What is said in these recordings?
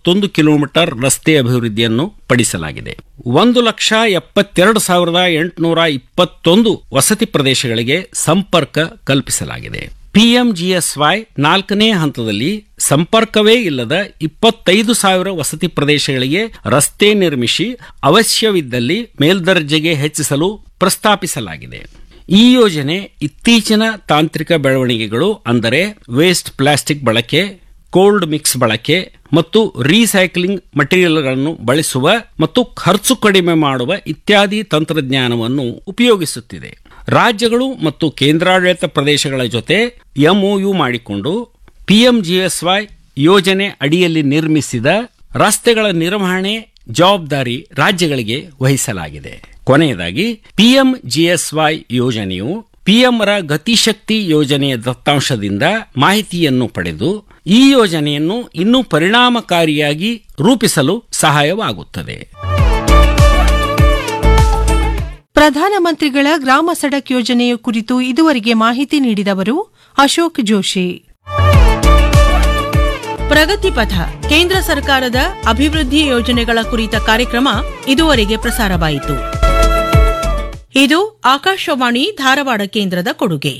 ಮೂವತ್ತೊಂದು ಕಿಲೋಮೀಟರ್ ರಸ್ತೆ ಅಭಿವೃದ್ಧಿಯನ್ನು ಪಡಿಸಲಾಗಿದೆ ಒಂದು ಲಕ್ಷ ಎಪ್ಪತ್ತೆರಡು ಸಾವಿರದ ಎಂಟುನೂರ ಇಪ್ಪತ್ತೊಂದು ವಸತಿ ಪ್ರದೇಶಗಳಿಗೆ ಸಂಪರ್ಕ ಕಲ್ಪಿಸಲಾಗಿದೆ ಪಿಎಂಜಿಎಸ್ವೈ ನಾಲ್ಕನೇ ಹಂತದಲ್ಲಿ ಸಂಪರ್ಕವೇ ಇಲ್ಲದ ಇಪ್ಪತ್ತೈದು ಸಾವಿರ ವಸತಿ ಪ್ರದೇಶಗಳಿಗೆ ರಸ್ತೆ ನಿರ್ಮಿಸಿ ಅವಶ್ಯವಿದ್ದಲ್ಲಿ ಮೇಲ್ದರ್ಜೆಗೆ ಹೆಚ್ಚಿಸಲು ಪ್ರಸ್ತಾಪಿಸಲಾಗಿದೆ ಈ ಯೋಜನೆ ಇತ್ತೀಚಿನ ತಾಂತ್ರಿಕ ಬೆಳವಣಿಗೆಗಳು ಅಂದರೆ ವೇಸ್ಟ್ ಪ್ಲಾಸ್ಟಿಕ್ ಬಳಕೆ ಕೋಲ್ಡ್ ಮಿಕ್ಸ್ ಬಳಕೆ ಮತ್ತು ರೀಸೈಕ್ಲಿಂಗ್ ಮಟೀರಿಯಲ್ಗಳನ್ನು ಬಳಸುವ ಮತ್ತು ಖರ್ಚು ಕಡಿಮೆ ಮಾಡುವ ಇತ್ಯಾದಿ ತಂತ್ರಜ್ಞಾನವನ್ನು ಉಪಯೋಗಿಸುತ್ತಿದೆ ರಾಜ್ಯಗಳು ಮತ್ತು ಕೇಂದ್ರಾಡಳಿತ ಪ್ರದೇಶಗಳ ಜೊತೆ ಎಂಒಯು ಮಾಡಿಕೊಂಡು ಪಿಎಂಜಿಎಸ್ವೈ ಯೋಜನೆ ಅಡಿಯಲ್ಲಿ ನಿರ್ಮಿಸಿದ ರಸ್ತೆಗಳ ನಿರ್ವಹಣೆ ಜವಾಬ್ದಾರಿ ರಾಜ್ಯಗಳಿಗೆ ವಹಿಸಲಾಗಿದೆ ಕೊನೆಯದಾಗಿ ಪಿಎಂಜಿಎಸ್ವೈ ಯೋಜನೆಯು ಪಿಎಂರ ಗತಿಶಕ್ತಿ ಯೋಜನೆಯ ದತ್ತಾಂಶದಿಂದ ಮಾಹಿತಿಯನ್ನು ಪಡೆದು ಈ ಯೋಜನೆಯನ್ನು ಇನ್ನೂ ಪರಿಣಾಮಕಾರಿಯಾಗಿ ರೂಪಿಸಲು ಸಹಾಯವಾಗುತ್ತದೆ ಪ್ರಧಾನಮಂತ್ರಿಗಳ ಗ್ರಾಮ ಸಡಕ್ ಯೋಜನೆಯ ಕುರಿತು ಇದುವರೆಗೆ ಮಾಹಿತಿ ನೀಡಿದವರು ಅಶೋಕ್ ಜೋಶಿ ಪ್ರಗತಿ ಪಥ ಕೇಂದ್ರ ಸರ್ಕಾರದ ಅಭಿವೃದ್ಧಿ ಯೋಜನೆಗಳ ಕುರಿತ ಕಾರ್ಯಕ್ರಮ ಇದುವರೆಗೆ ಪ್ರಸಾರವಾಯಿತು ಇದು ಆಕಾಶವಾಣಿ ಧಾರವಾಡ ಕೇಂದ್ರದ ಕೊಡುಗೆ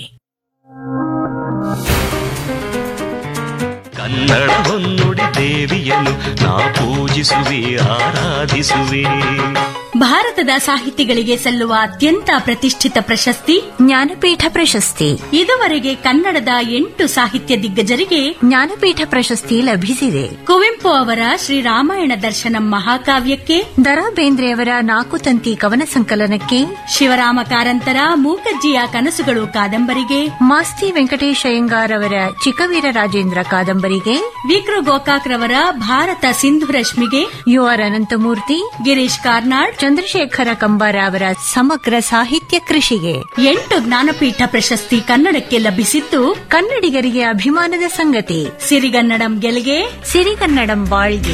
ಕನ್ನಡ ಹೊನ್ನುಡಿ ದೇವಿಯನ್ನು ನಾ ಪೂಜಿಸುವೆ ಆರಾಧಿಸುವೆ ಭಾರತದ ಸಾಹಿತಿಗಳಿಗೆ ಸಲ್ಲುವ ಅತ್ಯಂತ ಪ್ರತಿಷ್ಠಿತ ಪ್ರಶಸ್ತಿ ಜ್ಞಾನಪೀಠ ಪ್ರಶಸ್ತಿ ಇದುವರೆಗೆ ಕನ್ನಡದ ಎಂಟು ಸಾಹಿತ್ಯ ದಿಗ್ಗಜರಿಗೆ ಜ್ಞಾನಪೀಠ ಪ್ರಶಸ್ತಿ ಲಭಿಸಿದೆ ಕುವೆಂಪು ಅವರ ಶ್ರೀರಾಮಾಯಣ ದರ್ಶನಂ ಮಹಾಕಾವ್ಯಕ್ಕೆ ದರಾ ಬೇಂದ್ರೆಯವರ ನಾಲ್ಕು ತಂತಿ ಕವನ ಸಂಕಲನಕ್ಕೆ ಶಿವರಾಮ ಕಾರಂತರ ಮೂಕಜ್ಜಿಯ ಕನಸುಗಳು ಕಾದಂಬರಿಗೆ ಮಾಸ್ತಿ ವೆಂಕಟೇಶ್ ಅಯ್ಯಂಗಾರ್ ಅವರ ಚಿಕ್ಕವೀರ ರಾಜೇಂದ್ರ ಕಾದಂಬರಿಗೆ ವಿಕ್ರು ಗೋಕಾಕ್ ರವರ ಭಾರತ ಸಿಂಧು ರಶ್ಮಿಗೆ ಯು ಆರ್ ಅನಂತಮೂರ್ತಿ ಗಿರೀಶ್ ಕಾರ್ನಾಡ್ ಚಂದ್ರಶೇಖರ ಕಂಬಾರ ಅವರ ಸಮಗ್ರ ಸಾಹಿತ್ಯ ಕೃಷಿಗೆ ಎಂಟು ಜ್ಞಾನಪೀಠ ಪ್ರಶಸ್ತಿ ಕನ್ನಡಕ್ಕೆ ಲಭಿಸಿದ್ದು ಕನ್ನಡಿಗರಿಗೆ ಅಭಿಮಾನದ ಸಂಗತಿ ಸಿರಿಗನ್ನಡಂ ಗೆಲ್ಗೆ ಸಿರಿಗನ್ನಡಂ ಬಾಳ್ಗೆ